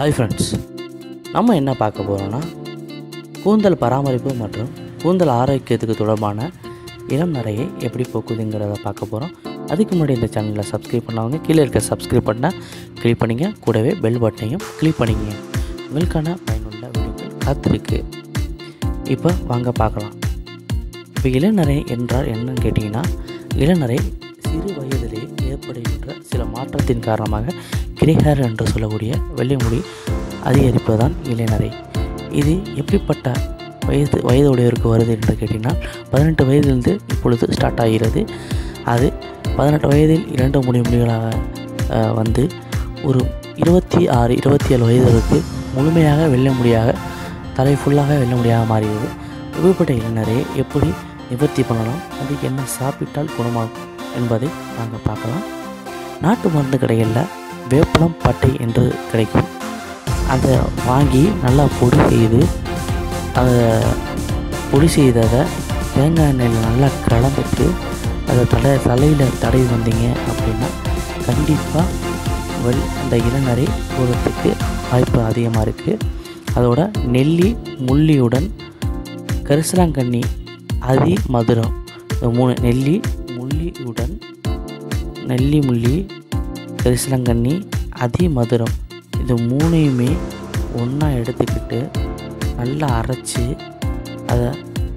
hi friends நம்ம என்ன பார்க்க போகிறோன்னா கூந்தல் பராமரிப்பு மற்றும் கூந்தல் ஆரோக்கியத்துக்கு தொடர்பான இளம் நிறையை எப்படி போக்குதுங்கிறத பார்க்க போகிறோம் அதுக்கு முன்னாடி இந்த சேனலை சப்ஸ்கிரைப் பண்ணவங்க கீழே இருக்க சப்ஸ்கிரைப் பட்டனை கிளிக் பண்ணிங்க கூடவே பெல் பட்டனையும் கிளிக் பண்ணிங்க உங்களுக்கான பயனுள்ள வீடியோக்கள் காத்திருக்கு இப்போ வாங்க பார்க்கலாம் இப்போ இளநரை என்றால் என்னன்னு கேட்டிங்கன்னா இளநரை சிறு வயதிலே ஏற்படுகின்ற சில மாற்றத்தின் காரணமாக கிரேஹேர் என்று சொல்லக்கூடிய வெள்ளை முடி அதிகரிப்பு தான் இளநரை இது எப்படிப்பட்ட வயது வயதுடையவருக்கு வருது என்று கேட்டிங்கன்னா பதினெட்டு வயதிலிருந்து இப்பொழுது ஸ்டார்ட் ஆகிறது அது பதினெட்டு வயதில் இரண்டு முடி முடிகளாக அஹ், வந்து ஒரு இருபத்தி ஆறு இருபத்தி ஏழு வயதுக்கு முழுமையாக வெள்ளை முடியாக தலை ஃபுல்லாக வெள்ளை முடியாக மாறியது இப்படிப்பட்ட இளைஞரை எப்படி நிவர்த்தி பண்ணலாம் அதுக்கு என்ன சாப்பிட்டால் குணமாகும் என்பதை நாங்கள் பார்க்கலாம் நாட்டு மருந்து கடைகளில் வேப்பலம் பட்டை என்று கிடைக்கும் அதை வாங்கி நல்லா பொடி செய்து அதை பொடி செய்ததை தேங்காய் எண்ணெயில் நல்லா கலந்துட்டு அதை தலை தலையில் தடவி வந்தீங்க அப்படின்னா கண்டிப்பாக வெள் அந்த இளநரை போகிறதுக்கு வாய்ப்பு அதிகமாக இருக்குது அதோட நெல்லி முள்ளியுடன் கரிசலாங்கண்ணி அதி மதுரம் இந்த மூணு நெல்லி முள்ளியுடன் நெல்லி முள்ளி கரிசலாங்கண்ணி அதி மதுரம் இது மூணையுமே ஒன்றா எடுத்துக்கிட்டு நல்லா அரைச்சி அதை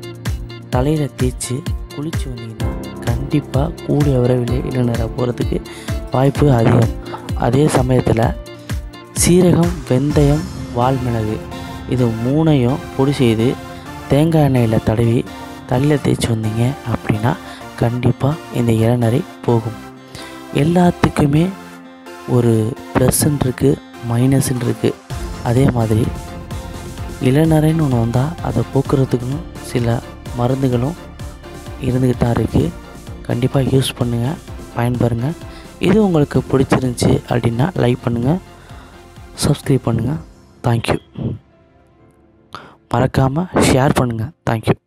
தலையில் தேய்ச்சி குளிச்சு வந்தீங்கன்னா கண்டிப்பாக கூடிய விரைவில் இளநரை போகிறதுக்கு வாய்ப்பு அதிகம் அதே சமயத்தில் சீரகம் வெந்தயம் வால்மிளகு இது மூணையும் பொடி செய்து தேங்காய் எண்ணெயில் தடவி தலையில் தேய்ச்சி வந்தீங்க அப்படின்னா கண்டிப்பாக இந்த இளநரை போகும் எல்லாத்துக்குமே ஒரு ப்ளஸ்ன்னு இருக்குது மைனஸ்ன்னு இருக்குது அதே மாதிரி இளநரைன்னு ஒன்று வந்தால் அதை போக்குறதுக்குன்னு சில மருந்துகளும் இருந்துக்கிட்டு தான் இருக்குது கண்டிப்பாக யூஸ் பண்ணுங்கள் பயன்பெறுங்க இது உங்களுக்கு பிடிச்சிருந்துச்சி அப்படின்னா லைக் பண்ணுங்கள் சப்ஸ்கிரைப் பண்ணுங்கள் தேங்க்யூ மறக்காமல் ஷேர் பண்ணுங்கள் தேங்க்யூ